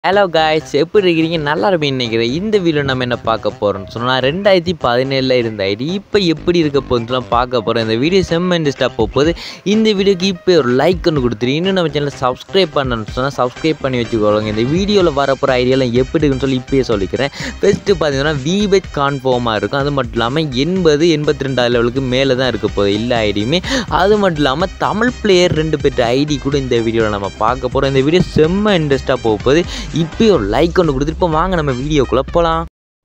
hello guys எப்படி இருக்கிறீங்க நல்லா இருப்பீங்க நினைக்கிறேன் இந்த வீடியோ நம்ம என்ன பார்க்க போகிறோம்னு சொன்னால் ரெண்டாயிரத்தி பதினேழில் இருந்த ஐடி இப்போ எப்படி இருக்க போகுதுலாம் பார்க்க போகிறோம் இந்த வீடியோ செம்ம இன்ட்ரெஸ்ட்டாக போகுது இந்த வீடியோக்கு இப்போ ஒரு லைக் ஒன்று கொடுத்துரு இன்னும் நம்ம சேனலை சப்ஸ்கிரைப் பண்ணணும்னு சொன்னால் சப்ஸ்கிரைப் பண்ணி வச்சுக்கோங்க இந்த வீடியோவில் வரப்போகிற ஐடியாலாம் எப்படி இருக்குன்னு சொல்லி இப்போயே சொல்லிக்கிறேன் ஃபஸ்ட்டு பார்த்தீங்கன்னா விபெட் கான்ஃபார்மாக இருக்கும் அது மட்டும் இல்லாமல் எண்பது எண்பத்தி ரெண்டாவது லெவலுக்கு மேலே தான் இருக்க போகுது எல்லா ஐடியுமே அது மட்டும் இல்லாமல் தமிழ் பிளேயர் ரெண்டு பேர்ட்ட ஐடி கூட இந்த வீடியோவில் நம்ம பார்க்க போகிறோம் இந்த வீடியோ செம்ம இன்ட்ரெஸ்ட்டாக போக போகுது இப்போயே ஒரு லைக் ஒன்று கொடுத்துட்டு இப்போ வாங்க நம்ம வீடியோக்குள்ளே போகலாம்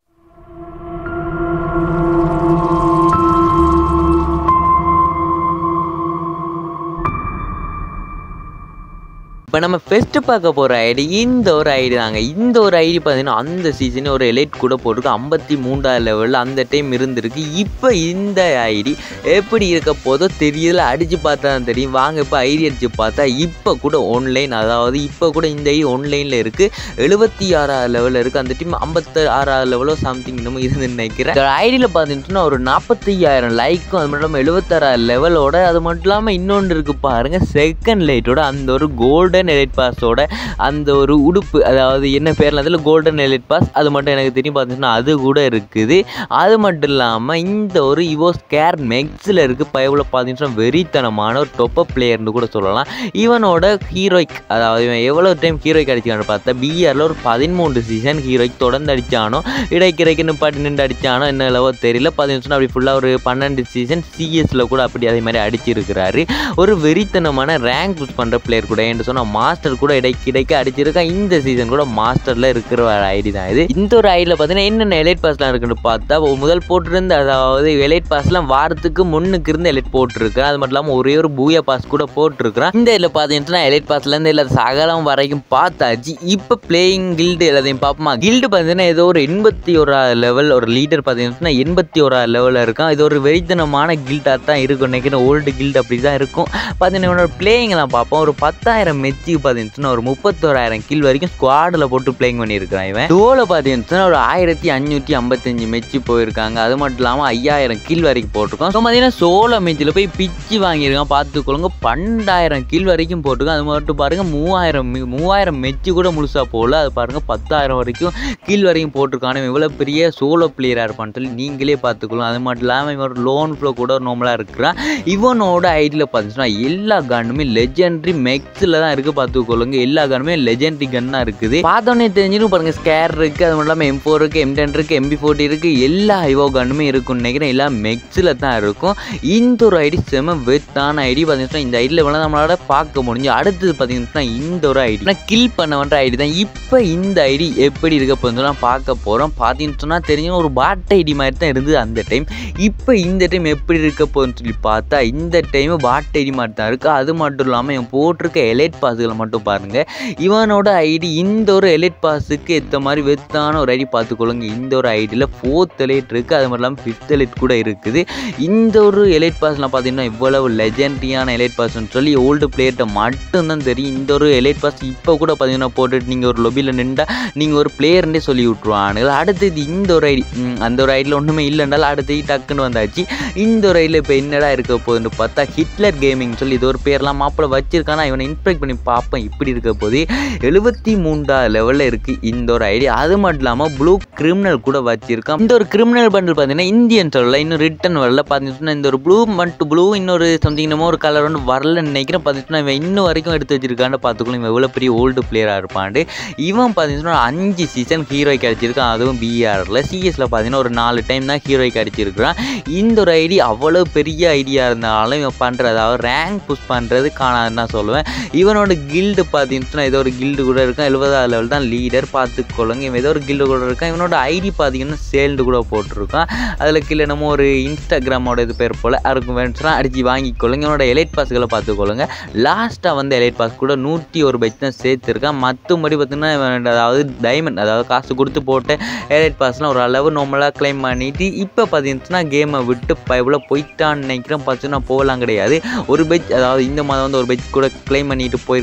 இப்போ நம்ம ஃபெஸ்ட்டு பார்க்க போகிற ஐடி இந்த ஒரு ஐடி தாங்க இந்த ஒரு ஐடி பார்த்தீங்கன்னா அந்த சீசனே ஒரு எலைட் கூட போட்டிருக்கு ஐம்பத்தி மூன்றாவது லெவலில் அந்த டைம் இருந்திருக்கு இப்போ இந்த ஐடி எப்படி இருக்க போதோ தெரியல அடித்து பார்த்தா தான் தெரியும் வாங்க இப்போ ஐடி அடித்து பார்த்தா இப்போ கூட ஆன்லைன் அதாவது இப்போ கூட இந்த ஐடி ஆன்லைனில் இருக்குது எழுபத்தி ஆறாவது லெவலில் இருக்குது அந்த டீம் ஐம்பத்தி ஆறாவது லெவலோ சம்திங் இன்னமும் இருந்து நினைக்கிறேன் ஐடியில் பார்த்தீங்கன்னா ஒரு நாற்பத்தையாயிரம் லைக்கும் அது மட்டும் இல்லாமல் எழுபத்தாறாயிரம் லெவலோட அது மட்டும் இல்லாமல் இன்னொன்று இருக்குது பாருங்கள் செகண்ட் லைட்டோட அந்த ஒரு கோல்டன் எலைட் பாஸோட அந்த ஒரு உடுப்பு அதாவது என்ன பேரில் அதில் கோல்டன் எலைட் பாஸ் அது மட்டும் எனக்கு தெரியும் பார்த்தீங்கன்னா அது கூட இருக்குது அது மட்டும் இல்லாமல் இந்த ஒரு இவோ ஸ்கேர் மெக்ஸில் இருக்குது பயவில் பார்த்தீங்கன்னா வெறித்தனமான ஒரு டொப்ப பிளேயர்னு கூட சொல்லலாம் இவனோட ஹீரோய்க் அதாவது இவன் எவ்வளோ டைம் ஹீரோய்க் அடிச்சான்னு பார்த்தா பிஆரில் ஒரு பதிமூன்று சீசன் ஹீரோய்க் தொடர்ந்து அடித்தானோ இடைக்கிறைக்கு நிப்பாட்டி நின்று அடித்தானோ என்ன அளவோ தெரியல பார்த்தீங்கன்னா அப்படி ஃபுல்லாக ஒரு பன்னெண்டு சீசன் சிஎஸில் கூட அப்படி அதே மாதிரி அடிச்சிருக்கிறாரு ஒரு வெறித்தனமான ரேங்க் புஷ் பண்ணுற பிளேயர் கூட என்று சொன்னால் மாஸ்டர் கூட இடைக்கு இடைக்கு அடிச்சிருக்கான் இந்த சீசன் கூட மாஸ்டரில் இருக்கிற ஒரு ஐடி தான் இது இந்த ஒரு ஐடியில் பார்த்தீங்கன்னா என்னென்ன எலைட் பாஸ்லாம் இருக்குன்னு பார்த்தா முதல் போட்டிருந்த அதாவது எலைட் பாஸ்லாம் வாரத்துக்கு முன்னுக்கு இருந்து எலைட் போட்டிருக்கிறேன் அது மட்டும் இல்லாமல் ஒரே ஒரு பூயா பாஸ் கூட போட்டிருக்கிறேன் இந்த இதில் பார்த்தீங்கன்னா எலைட் பாஸ்லேருந்து இல்லை சகலம் வரைக்கும் பார்த்தாச்சு இப்போ பிளேயிங் கில்டு எல்லாத்தையும் பார்ப்போமா கில்டு பார்த்தீங்கன்னா ஏதோ ஒரு எண்பத்தி ஓராவது லெவல் ஒரு லீடர் பார்த்தீங்கன்னா எண்பத்தி ஓராவது லெவலில் இருக்கான் இது ஒரு வெறித்தனமான கில்டாக தான் இருக்கும் நினைக்கிறேன் ஓல்டு கில்டு அப்படி தான் இருக்கும் பார்த்தீங்கன்னா இவனோட பிளேயிங்லாம் பார்ப்போம் ஒரு பத்தாயிரம் மெச்சுக்கு பார்த்தீங்கன்னா ஒரு முப்பத்தோராயிரம் கில் வரைக்கும் ஸ்குவாடில் போட்டு பிளேயிங் பண்ணியிருக்கான் இவன் டோவில் பார்த்தீங்கன்னா ஒரு ஆயிரத்தி அஞ்சூற்றி ஐம்பத்தஞ்சு மெச்சு போயிருக்காங்க அது மட்டும் இல்லாமல் ஐயாயிரம் கில் வரைக்கும் போட்டிருக்கோம் ஸோ பார்த்தீங்கன்னா சோள மெச்சில் போய் பிச்சு வாங்கியிருக்கான் பார்த்துக்கொள்ளுங்க பன்னெண்டாயிரம் கில் வரைக்கும் போட்டிருக்கோம் அது மட்டும் பாருங்கள் மூவாயிரம் மி- மூவாயிரம் மெச்சு கூட முழுசாக போகல அது பாருங்கள் பத்தாயிரம் வரைக்கும் கீழ் வரைக்கும் போட்டிருக்கானு இவ்வளோ பெரிய சோலோ பிளேயராக இருப்பான்னு சொல்லி நீங்களே பார்த்துக்கலாம் அது மட்டும் இல்லாமல் இவன் ஒரு லோன் ஃப்ளோ கூட ஒரு நார்மலாக இருக்கிறான் இவனோட ஐடியில் பார்த்தீங்கன்னா எல்லா கன்னுமே லெஜெண்டரி மெக்ஸில் தான் இருக்குது பார்த்துக்கொள்ளுங்க எல்லா கன்னுமே லெஜெண்டரி கன்னாக இருக்குது பார்த்தோன்னே தெரிஞ்சிடும் பாருங்க ஸ்கேர் இருக்குது அது மட்டும் இல்லாமல் எம் ஃபோர் இருக்குது எம் டென் இருக்குது எம்பி ஃபோர்ட்டி இருக்குது எல்லா ஐவோ கன்னுமே இருக்கும்னு நினைக்கிறேன் எல்லாம் மெக்ஸில் தான் இருக்கும் இந்த ஒரு ஐடி செம வெத்தான ஐடி பார்த்தீங்கன்னா இந்த ஐடியில் வேணால் நம்மளால பார்க்க முடிஞ்சு அடுத்தது பார்த்தீங்கன்னா இந்த ஒரு ஐடி கில் பண்ண வந்த ஐடி தான் இப்போ இந்த ஐடி எப்படி இருக்க போகுதுன்னு பார்க்க போகிறோம் பார்த்தீங்கன்னு சொன்னால் தெரியும் ஒரு பாட் ஐடி மாதிரி தான் இருந்தது அந்த டைம் இப்போ இந்த டைம் எப்படி இருக்க போகுதுன்னு சொல்லி பார்த்தா இந்த டைம் பாட் ஐடி மாதிரி தான் இருக்குது அது மட்டும் இல்லாமல் இவன் போட்டிருக்க எலைட் பாஸுகளை மட்டும் பாருங்கள் இவனோட ஐடி இந்த ஒரு எலைட் பாஸுக்கு ஏற்ற மாதிரி வெத்தான ஒரு ஐடி பார்த்துக்கொள்ளுங்க இந்த ஒரு ஐடியில் ஃபோர்த் எலைட் இருக்குது அது மட்டும் இல்லாமல் ஃபிஃப்த் எலைட் கூட இருக்குது இந்த ஒரு எலைட் பாஸ்லாம் பார்த்தீங்கன்னா இவ்வளவு லெஜெண்டரியான எலைட் பாஸ்னு சொல்லி ஓல்டு பிளேயர்கிட்ட மட்டும்தான் தெரியும் இந்த ஒரு எலைட் பாஸ் இப்போ கூட பார்த்தீங்கன்னா போட்டுட்டு நீங்கள் ஒரு லொபியில் நின்றா நீங்கள் ஒரு பிளேயர்னே சொல்லி விட்ருவானுங்க அடுத்தது இந்த ஒரு ஐடி அந்த ஒரு ஐடியில் ஒன்றுமே இல்லைன்றாலும் அடுத்து டக்குன்னு வந்தாச்சு இந்த ஒரு ஐடியில் இப்போ என்னடா இருக்க போகுதுன்னு பார்த்தா ஹிட்லர் கேமிங் சொல்லி இது ஒரு பேர்லாம் மாப்பிள்ள வச்சிருக்கானா இவனை இன்ஸ்பெக்ட் பண்ணி பார்ப்பேன் இப்படி இருக்க போது எழுபத்தி மூன்றாவது லெவலில் இருக்குது இந்த ஒரு ஐடி அது மட்டும் இல்லாமல் ப்ளூ கிரிமினல் கூட வச்சிருக்கான் இந்த ஒரு கிரிமினல் பண்டில் பார்த்தீங்கன்னா இந்தியன் சொல்லல இன்னும் ரிட்டன் வரல பார்த்தீங்கன்னா இந்த ஒரு ப்ளூ மட்டும் ப்ளூ இன்னொரு சம்திங் என்னமோ ஒரு கலர் ஒன்று வரலன்னு நினைக்கிறேன் பார்த்தீங்கன்னா இவன் இன்னும் வரைக்கும் எடுத்து வச்சிருக்கான்னு பார்த்துக்கலாம் இவன் எவ்வளோ பெரிய ஓல்டு பிளேயராக இருப்பான்ட்டு இவன் பார்த்தீங்கன்னா அஞ்சு சீசன் ஹீரோய்க்கு அடிச்சிருக்கான் அதுவும் பிஆரில் சிஎஸில் பார்த்தீங்கன்னா ஒரு நாலு டைம் தான் ஹீரோய்க்கு அடிச்சிருக்கிறான் இந்த ஒரு ஐடி அவ்வளோ பெரிய ஐடியா இருந்தாலும் இவன் பண்ணுறது அதாவது ரேங்க் புஷ் பண்ணுறது காணாதுன்னு தான் சொல்லுவேன் இவனோட கில்டு பார்த்தீங்கன்னா ஏதோ ஒரு கில்டு கூட இருக்கான் எழுபதாவது லெவல் தான் லீடர் பார்த்துக்கொள்ளுங்க இவன் ஏதோ ஒரு கில்டு கூட இருக்கான் இவனோட ஐடி பார்த்தீங்கன்னா சேல்டு கூட போட்டிருக்கான் அதில் கீழே என்னமோ ஒரு இன்ஸ்டாகிராமோட இது பேர் போல் யாருக்கும் வேணுச்சுன்னா அடித்து வாங்கிக்கொள்ளுங்க இவனோட எலைட் பாஸ்களை பார்த்துக்கொள்ளுங்க லாஸ்ட்டாக வந்து எலைட் பாஸ் கூட நூற்றி ஒரு பைக் தான் சேர்த்துருக்கான் மற்றபடி பார்த்தீங்கன்னா இவன் அதாவது டைமண்ட் அதாவது காசு கொடுத்து போட்டு எலைட் பாஸ்லாம் ஒரு அளவு நார்மலாக க்ளைம் பண்ணிட்டு இப்போ பார்த்தீங்கன்னா கேமை விட்டு பயவில் போயிட்டான்னு நினைக்கிறேன் பார்த்தீங்கன்னா போகலாம் கிடையாது ஒரு பெச் அதாவது இந்த மாதம் வந்து ஒரு பெச் கூட க்ளைம் பண்ணிட்டு போயிருக்கான்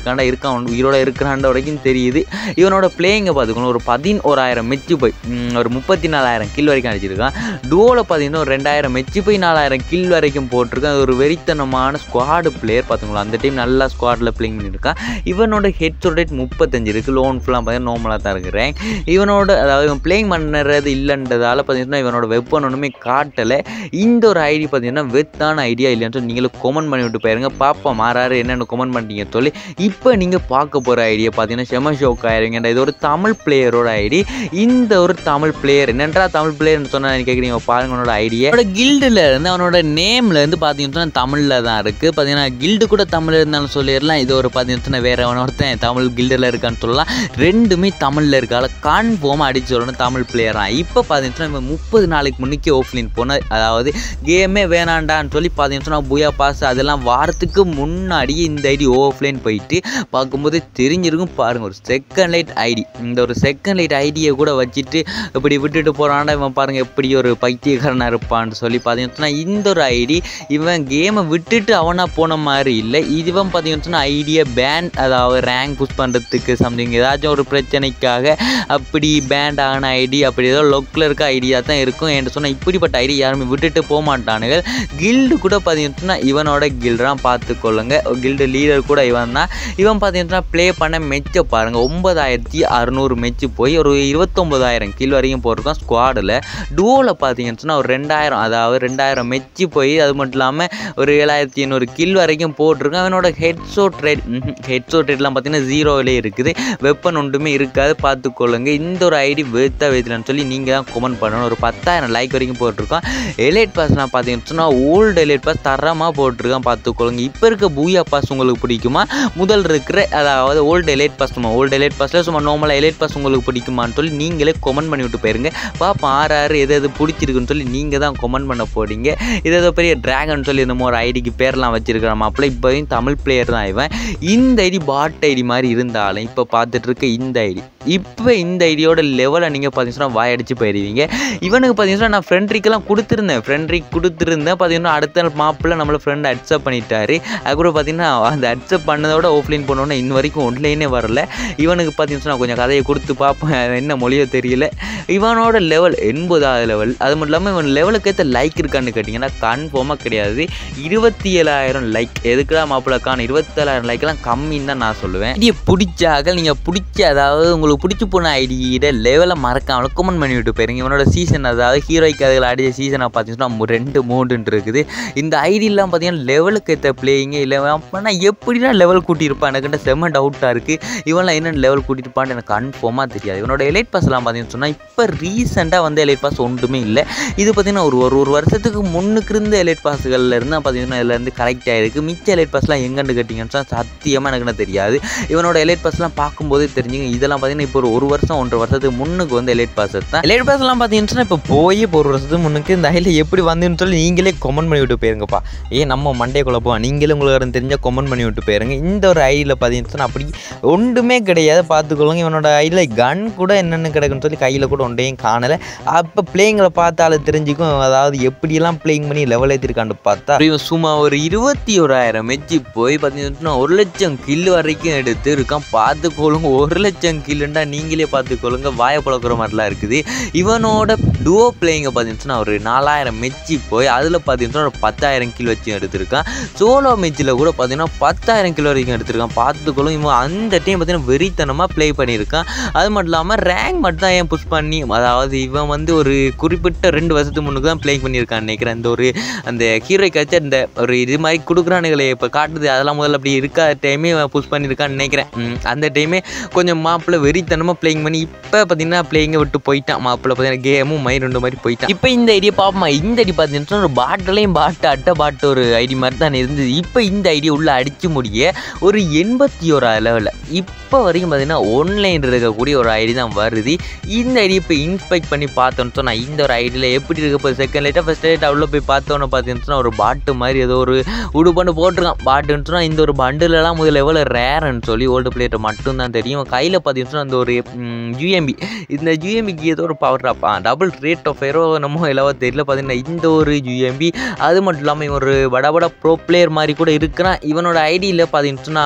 இருக்காண்டா இருக்கான் உயிரோட இருக்கிறாண்ட வரைக்கும் தெரியுது இவனோட பிளேயிங்கை பார்த்துக்கணும் ஒரு பதினோராயிரம் மெச்சு போய் ம், ஒரு முப்பத்தி நாலாயிரம் கில் வரைக்கும் அடிச்சிருக்கான் டூவில் பார்த்தீங்கன்னா ஒரு ரெண்டாயிரம் மெச்சு போய் நாலாயிரம் கில் வரைக்கும் போட்டிருக்கான் அது ஒரு வெறித்தனமான ஸ்குவாடு பிளேயர் பார்த்துங்களா அந்த டைம் நல்லா ஸ்குவாடில் பிளேயிங் பண்ணியிருக்கான் இவனோட ஹெட் ரேட் முப்பத்தஞ்சு இருக்குது லோன் ஃபுல்லாக பார்த்தீங்கன்னா நார்மலாக தான் இருக்கிறேன் இவனோட அதாவது இவன் பிளேயிங் பண்ணுறது இல்லைன்றதால பார்த்தீங்கன்னா இவனோட வெப்பன் ஒன்றுமே காட்டலை இந்த ஒரு ஐடி பார்த்தீங்கன்னா வெத்தான ஐடியா இல்லைன்னு சொல்லி நீங்களும் கொமெண்ட் பண்ணி விட்டு போயிருங்க பாப்பா மாறாரு என்னென்னு கொமெண்ட் பண்ணிட்டீங்க சொல்லி இப்போ நீங்கள் பார்க்க போகிற ஐடியா பார்த்தீங்கன்னா செம ஷோக் ஆயிருங்க இது ஒரு தமிழ் பிளேயரோட ஐடி இந்த ஒரு தமிழ் பிளேயர் என்னன்றா தமிழ் பிளேயர்னு சொன்னால் கேட்குறீங்க பாருங்க உன்னோட ஐடியா அவனோட கில்டில் இருந்து அவனோட நேம்ல இருந்து பார்த்தீங்கன்னா தமிழில் தான் இருக்குது பார்த்தீங்கன்னா கில்டு கூட தமிழ் இருந்தாலும் சொல்லிடலாம் இது ஒரு பார்த்தீங்கன்னா வேற ஒருத்தன் தமிழ் கில்டில் இருக்கான்னு சொல்லலாம் ரெண்டுமே தமிழில் இருக்கால கன்ஃபார்மாக அடிச்சு சொல்லணும் தமிழ் பிளேயர் தான் இப்போ பார்த்தீங்கன்னா இவன் முப்பது நாளைக்கு முன்னுக்கே ஆஃப்லைன் போன அதாவது கேமே வேணாண்டான்னு சொல்லி பார்த்தீங்கன்னா புயா பாஸ் அதெல்லாம் வாரத்துக்கு முன்னாடி இந்த ஐடி ஆஃப்லைன் போயிட்டு பார்க்கும்போது தெரிஞ்சிருக்கும் பாருங்க ஒரு செகண்ட் லைட் ஐடி இந்த ஒரு செகண்ட் லைட் ஐடியை கூட வச்சுட்டு இப்படி விட்டுட்டு போகிறான்டா இவன் பாருங்க எப்படி ஒரு பைத்தியக்காரனாக இருப்பான்னு சொல்லி பார்த்தீங்கன்னா இந்த ஒரு ஐடி இவன் கேமை விட்டுட்டு அவனா போன மாதிரி இல்லை இதுவன் பார்த்தீங்கன்னா ஐடியை பேன் அதாவது ரேங்க் புஷ் பண்ணுறதுக்கு சம்திங் ஏதாச்சும் ஒரு பிரச்சனைக்காக அப்படி பேண்ட் ஆன ஐடி அப்படி ஏதோ லொக்கில் இருக்க ஐடியா தான் இருக்கும் என்று சொன்னால் இப்படிப்பட்ட ஐடி யாருமே விட்டுட்டு போக மாட்டானுங்க கில்டு கூட பார்த்தீங்கன்னா இவனோட கில்டான் பார்த்துக்கொள்ளுங்க கில்டு லீடர் கூட இவன் தான் இவன் பார்த்தீங்கன்னா ப்ளே பண்ண மெச்சை பாருங்க ஒன்பதாயிரத்தி அறநூறு மெச்சு போய் ஒரு இருபத்தொம்பதாயிரம் கில் வரைக்கும் போட்டிருக்கான் ஸ்குவாடில் டூவில் பார்த்தீங்கன்னு சொன்னா ஒரு ரெண்டாயிரம் அதாவது ரெண்டாயிரம் மெச்சு போய் அது மட்டும் இல்லாமல் ஒரு ஏழாயிரத்தி எண்ணூறு கில் வரைக்கும் போட்டிருக்கான் அவனோட ஹெட்ஷோட் ரேட் ஹெட்ஷோட் ரேட்லாம் பார்த்தீங்கன்னா ஜீரோவிலே இருக்குது வெப்பன் ஒன்றுமே இருக்காது பார்த்துக்கொள்ளுங்க இந்த ஒரு ஐடி வேத்தா வேத்தலான்னு சொல்லி நீங்கள் தான் கமெண்ட் பண்ணணும் ஒரு பத்தாயிரம் லைக் வரைக்கும் போட்டிருக்கான் எலைட் பாஸ்லாம் பார்த்தீங்கன்னு சொன்னால் ஓல்டு எலைட் பாஸ் தரமாக போட்டிருக்கான் பார்த்துக்கொள்ளுங்க இப்போ இருக்க பூயா பாஸ் உங்களுக்கு பிடிக்குமா முதல் இருக்கிற அதாவது ஓல்டு எலைட் பாஸ் சும்மா ஓல்டு எலைட் பாஸில் சும்மா நார்மலாக எலைட் பாஸ் உங்களுக்கு பிடிக்குமான்னு சொல்லி நீங்களே கமெண்ட் பண்ணி விட்டு போயிருங்க பாப்பா ஆறு ஆறு எது எது பிடிச்சிருக்குன்னு சொல்லி நீங்கள் தான் கமெண்ட் பண்ண போறீங்க இது ஏதோ பெரிய டிராகன் சொல்லி என்னமோ ஒரு ஐடிக்கு பேர்லாம் வச்சிருக்கிற மாப்பிள்ள இப்போயும் தமிழ் பிளேயர் தான் இவன் இந்த ஐடி பாட் ஐடி மாதிரி இருந்தாலும் இப்போ பார்த்துட்டு இருக்க இந்த ஐடி இப்போ இந்த ஐடியோட லெவலை நீங்கள் பார்த்தீங்கன்னா வாயடிச்சு போயிடுவீங்க இவனுக்கு பார்த்தீங்கன்னா நான் ஃப்ரெண்ட்ரிக்கெல்லாம் கொடுத்துருந்தேன் ஃப்ரெண்ட்ரிக் கொடுத்துருந்தேன் பார்த்தீங்கன்னா அடுத்த நாள் மாப்பிள்ள நம்மளை ஃப்ரெண்ட் அக்செப்ட் பண்ணிட்டாரு அதுக்கப்புறம் பார்த்தீங்கன்னா அந்த அக்செப்ட் பண்ணதோட ஆஃப்லைன் பண்ணோன்னே இன்ன வரைக்கும் ஒன்லைனே வரல இவனுக்கு பார்த்தீங்கன்னா கொஞ்சம் கதையை கொடுத்து பார்ப்பேன் அது என்ன மொழியோ தெரியல இவனோட லெவல் எண்பதாவது லெவல் அது மட்டும் இல்லாமல் இவன் லெவலுக்கு ஏற்ற லைக் இருக்கான்னு கேட்டிங்கன்னா கன்ஃபார்மாக கிடையாது இருபத்தி ஏழாயிரம் லைக் எதுக்குடா மாப்பிள்ளக்கான இருபத்தேழாயிரம் லைக்லாம் கம்மின்னு தான் நான் சொல்லுவேன் ஐடியை பிடிச்சாக நீங்கள் பிடிச்ச அதாவது உங்களுக்கு பிடிச்சி போன ஐடியோட லெவலை மறக்காமல் கமெண்ட் பண்ணி விட்டு போயிருங்க இவனோட சீசன் அதாவது ஹீரோய்க்கு அதில் அடித்த சீசனை பார்த்தீங்கன்னா மு- ரெண்டு மூணுன்ட்டு இருக்குது இந்த ஐடியெல்லாம் பார்த்தீங்கன்னா லெவலுக்கு ஏற்ற பிளேயிங்க இல்லை அப்படின்னா எப்படின்னா லெவல் கூட்டியிருப்பான் எனக்கிட்ட செம்ம டவுட்டாக இருக்குது இவன்லாம் என்ன லெவல் கூட்டியிருப்பான்னு எனக்கு கன்ஃபார்மாக தெரியாது இவனோட எலைட் பாஸ்லாம் பார்த்தீங்கன்னு சொன்னால் இப்போ ரீசெண்டாக வந்து எலைட் பாஸ் ஒன்றுமே இல்லை இது பார்த்தீங்கன்னா ஒரு ஒரு ஒரு வருஷத்துக்கு முன்னுக்கு இருந்த எலைட் பாஸ்களில் இருந்து பார்த்தீங்கன்னா இதுல இருந்து கரெக்ட் ஆயிருக்கு மிச்ச எலைட் பாஸ்லாம் எங்கன்னு கேட்டிங்கன்னு சொன்னா சத்தியமாக எனக்கு என்ன தெரியாது இவனோட எலைட் பாஸ்லாம் பார்க்கும்போதே தெரிஞ்சுங்க இதெல்லாம் பார்த்தீங்கன்னா இப்போ ஒரு ஒரு வருஷம் ஒன்றரை வருஷத்துக்கு முன்னுக்கு வந்து எலைட் பாஸ் தான் எலைட் பாஸ்லாம் பார்த்தீங்கன்னு சொன்னா இப்போ போய் இப்போ ஒரு வருஷத்துக்கு முன்னுக்கு இந்த ஐடியில் எப்படி வந்துன்னு சொல்லி நீங்களே கமெண்ட் பண்ணி விட்டு போயிருங்கப்பா ஏன் நம்ம மண்டே குழப்பம் நீங்களே உங்களுக்கு தெரிஞ்சால் கமெண்ட் பண்ணி விட்டு போயிருங்க இந்த ஒரு ஐடியில் பார்த்தீங்கன்னு சொன்னா அப்படி ஒன்றுமே கிடையாது பார்த்துக்கொள்ளுங்க இவனோட ஐடியில் கன் கூட என்னென்னு கிடக்குன்னு சொல்லி கையில் கூட ஒன்றையும் காணலை அப்போ பிளேயிங்களை பார்த்தாலும் தெரிஞ்சுக்கும் அதாவது எப்படியெல்லாம் பிளேயிங் பண்ணி லெவல் ஏற்றிருக்கான்னு பார்த்தா இவன் சும்மா ஒரு இருபத்தி ஓராயிரம் மெச்சு போய் பார்த்தீங்கன்னா ஒரு லட்சம் கில் வரைக்கும் எடுத்து இருக்கான் பார்த்துக்கொள்ளுங்க ஒரு லட்சம் கில்லுண்டா நீங்களே பார்த்துக்கொள்ளுங்க வாயை பழக்கிற மாதிரிலாம் இருக்குது இவனோட டுவோ பிளேயிங்கை பார்த்தீங்கன்னா ஒரு நாலாயிரம் மெச்சு போய் அதில் பார்த்தீங்கன்னா ஒரு பத்தாயிரம் கில் வச்சு எடுத்திருக்கான் சோலோ மேட்ச்சில் கூட பார்த்தீங்கன்னா பத்தாயிரம் கிலோ வரைக்கும் எடுத்திருக்கான் பார்த்துக்கொள்ளும் இவன் அந்த டைம் பார்த்தீங்கன்னா வெறித்தனமாக ப்ளே பண்ணியிருக்கான் அது மட்டும் இல்லாமல் ரேங்க் மட்டும் தான் ஏன் புஷ் பண்ணி அதாவது இவன் வந்து ஒரு குறிப்பிட்ட ரெண்டு வருஷத்துக்கு முன்னுக்கு தான் ப்ளே பண்ணியிருக்கான்னு நினைக்கிறேன் அந்த ஒரு அந்த ஹீரோய்க்காச்சும் அந்த ஒரு இது மாதிரி கொடுக்குறானுங்களே இப்போ காட்டுது அதெல்லாம் முதல்ல அப்படி இருக்காத டைமே இவன் புஷ் பண்ணியிருக்கான்னு நினைக்கிறேன் ம், அந்த டைமே கொஞ்சம் மாப்பிள்ளை வெறித்தனமாக ப்ளேயிங் பண்ணி இப்போ பார்த்தீங்கன்னா ப்ளேயிங்கை விட்டு போயிட்டான் மாப்பிள்ளை பார்த்தீங்கன்னா கேமும் மை ரெண்டு மாதிரி போயிட்டான் இப்போ இந்த ஐடியா பார்ப்போமா இந்த ஐடி பார்த்தீங்கன்னா ஒரு பாட்டிலையும் பாட்டு அட்டை பாட்டு ஒரு ஐடி மாதிரி தான் இருந்தது இப்போ இந்த ஐடியா உள்ள அடிச்சு முடிய ஒரு எண்பத்தி ஓரா லெவலில் இப்போ வரைக்கும் பார்த்தீங்கன்னா ஆன்லைன் இருக்கக்கூடிய ஒரு ஐடி தான் வருது இந்த ஐடி இப்போ இன்ஸ்பெக்ட் பண்ணி பார்த்தோன்னு சொன்னால் இந்த ஒரு ஐடியில் எப்படி இருக்கு இப்போ செகண்ட் லைட்டாக ஃபஸ்ட் லைட் உள்ள போய் பார்த்தோன்னு பார்த்தீங்கன்னு சொன்னா ஒரு பாட்டு மாதிரி ஏதோ ஒரு உடுபண்டு போட்டிருக்கான் பாட்டுன்னு சொன்னால் இந்த ஒரு பண்டிலெலாம் முதல்ல எவ்வளோ ரேர்னு சொல்லி ஓல்டு பிளேட்டை மட்டும்தான் தெரியும் கையில் பார்த்தீங்கன்னா அந்த ஒரு யூஎம்பி இந்த யூஎம்பிக்கு ஏதோ ஒரு power drop double rate of ஃபயரோ நம்ம எல்லவோ தெரியல பார்த்தீங்கன்னா இந்த ஒரு யூஎம்பி அது மட்டும் இல்லாமல் இவன் ஒரு வட வட ப்ரோ பிளேயர் மாதிரி கூட இருக்கிறான் இவனோட ஐடியில் பார்த்தீங்கன்னா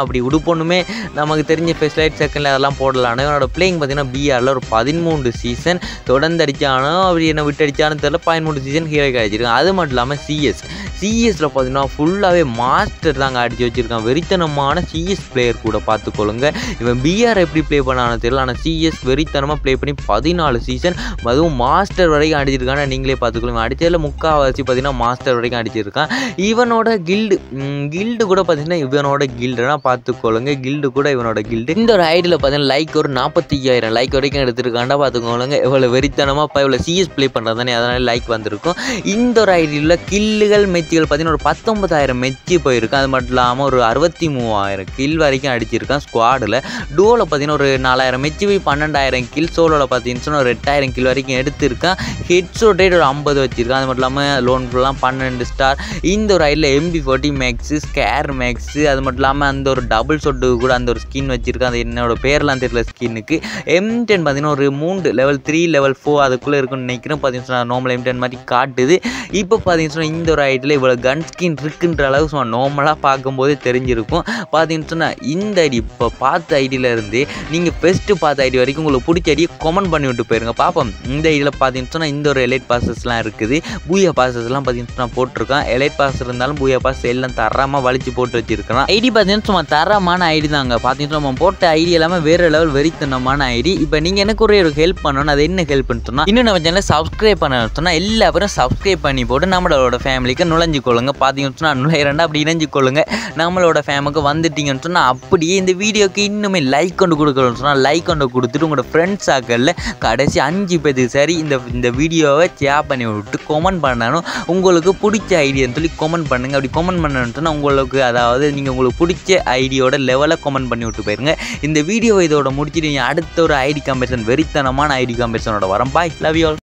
அப்படி உடுப்பொண்ணுமே நமக்கு தெரிஞ்ச ஃபர்ஸ்ட் லைட் செகண்ட் அதெல்லாம் போடலான்னு இவனோட பிளேயிங் பார்த்தீங்கன்னா பிஆரில் ஒரு பதிமூன்று சீசன் தொடர்ந்து அடித்தானோ அப்படி என்ன விட்டு அடித்தானு தெரியல பதிமூணு சீசன் ஹீரோ கிடைச்சிருக்கான் அது மட்டும் இல்லாமல் சிஎஸ் சிஎஸில் பார்த்தீங்கன்னா ஃபுல்லாகவே மாஸ்டர் தாங்க அடித்து வச்சுருக்கான் வெறித்தனமான சிஎஸ் பிளேயர் கூட பார்த்துக்கொள்ளுங்க இவன் பிஆர் எப்படி ப்ளே பண்ணானு தெரியல ஆனால் சிஎஸ் வெறித்தனமாக ப்ளே பண்ணி பதினாலு சீசன் அதுவும் மாஸ்டர் வரைக்கும் அடிச்சிருக்கான்னு நீங்களே பார்த்துக்கொள்ளுங்க அடித்ததில் முக்கால்வாசி பார்த்தீங்கன்னா மாஸ்டர் வரைக்கும் அடிச்சிருக்கான் இவனோட கில்டு கில்டு கூட பார்த்தீங்கன்னா இவனோட கில்டுனா பார்த்துக்கொள்ளுங்க கில்டு கூட இவனோட கில்டு இந்த ஒரு ஐடியில் பார்த்தீங்கன்னா லைக் ஒரு நாற்பத்தி ஐயாயிரம் லைக் வரைக்கும் எடுத்திருக்காண்டா பார்த்துக்கோங்க இவ்வளோ வெறித்தனமாக இப்போ இவ்வளோ சிஎஸ் ப்ளே பண்ணுறது தானே அதனால லைக் வந்திருக்கும் இந்த ஒரு ஐடியில் கில்லுகள் மெச்சிகள் பார்த்தீங்கன்னா ஒரு பத்தொன்பதாயிரம் மெச்சி போயிருக்கு அது மட்டும் இல்லாமல் ஒரு அறுபத்தி மூவாயிரம் கில் வரைக்கும் அடிச்சிருக்கான் ஸ்குவாடில் டூவில் பார்த்தீங்கன்னா ஒரு நாலாயிரம் மெச்சி போய் பன்னெண்டாயிரம் கில் சோலோவில் பார்த்தீங்கன்னா ஒரு எட்டாயிரம் கில் வரைக்கும் எடுத்திருக்கான் ஹெட்ஷோட் ரேட் ஒரு ஐம்பது வச்சிருக்கான் அது மட்டும் இல்லாமல் லோன் ஃபுல்லாம் பன்னெண்டு ஸ்டார் இந்த ஒரு ஐடியில் MP forty max scare max அது மட்டும் இல்லாமல் அந்த ஒரு டபுள் ஷொட்டு கூட அந்த ஒரு ஸ்கின் வச்சிருக்கான் அது என்னோட பேர்லாம் தெரியல ஸ்கின்னுக்கு எம் டென் பார்த்தீங்கன்னா ஒரு மூணு லெவல் த்ரீ லெவல் ஃபோர் அதுக்குள்ளே இருக்குன்னு நினைக்கிறேன் பார்த்தீங்கன்னா நார்மல் எம் டென் மாதிரி காட்டுது இப்போ பார்த்தீங்கன்னா இந்த ஒரு ஐடியில் இவ்வளோ கன் ஸ்கின் இருக்குன்ற அளவு சும்மா நார்மலாக பார்க்கும்போதே தெரிஞ்சிருக்கும் பார்த்தீங்கன்னு சொன்னால் இந்த ஐடி இப்போ பார்த்த ஐடியில் இருந்து நீங்கள் ஃபஸ்ட்டு பார்த்த ஐடி வரைக்கும் உங்களுக்கு பிடிச்ச ஐடியை கமெண்ட் பண்ணி விட்டு போயிருங்க பார்ப்போம் இந்த ஐடியில் பார்த்தீங்கன்னு சொன்னால் இந்த ஒரு எலைட் பாசஸ்லாம் இருக்குது பூயா பாசஸ்லாம் பார்த்தீங்கன்னு சொன்னால் போட்டிருக்கான் எலைட் பாஸ் இருந்தாலும் பூயா பாஸ் எல்லாம் தரமாக வலிச்சு போட்டு வச்சிருக்கான் ஐடி பார்த்தீங்கன்னா சும்மா தரமான ஐடி தாங்க பார்த்தீங்கன்னா நம்ம போட்ட ஐடி எல்லாமே வேறு லெவல் வெறித்தனமான ஐடி இப்போ நீங்கள் எனக்கு ஒரே ஒரு ஹெல்ப் பண்ணணும் அது என்ன ஹெல்ப்னு சொன்னால் இன்னும் நம்ம சேனலை சப்ஸ்கிரைப் பண்ணணும் சொன்னால் எல்லா பேரும் சப்ஸ்கிரைப் பண்ணி போட்டு நம்மளோட ஃபேமிலிக்கு நுழைஞ்சு கொள்ளுங்க பார்த்தீங்கன்னு சொன்னால் நுழையிறண்டா அப்படி இணைஞ்சு கொள்ளுங்க நம்மளோட ஃபேமுக்கு வந்துட்டீங்கன்னு சொன்னால் அப்படியே இந்த வீடியோக்கு இன்னுமே லைக் கொண்டு கொடுக்கணும்னு சொன்னால் லைக் கொண்டு கொடுத்துட்டு உங்களோட ஃப்ரெண்ட்ஸ் ஆக்கல்ல கடைசி அஞ்சு பேருக்கு சரி இந்த இந்த வீடியோவை ஷேர் பண்ணி விட்டு கமெண்ட் பண்ணணும் உங்களுக்கு பிடிச்ச ஐடியான்னு சொல்லி கமெண்ட் பண்ணுங்கள் அப்படி கமெண்ட் பண்ணணும்னு சொன்னால் உங்களுக்கு அதாவது நீங்கள் உங்களுக்கு பிடிச்ச ஐடியோட லெவலை கமெண்ட் பண்ணி விட்டு போயிருங்க இந்த வீடியோ இதோட முடிச்சுட்டு நீங்கள் அடுத்த ஒரு ஐடி காம்பேஷன் வெறித்தனமான ஐடி காம்பேஷனோட வரோம் பாய் லவ் யூ ஆல்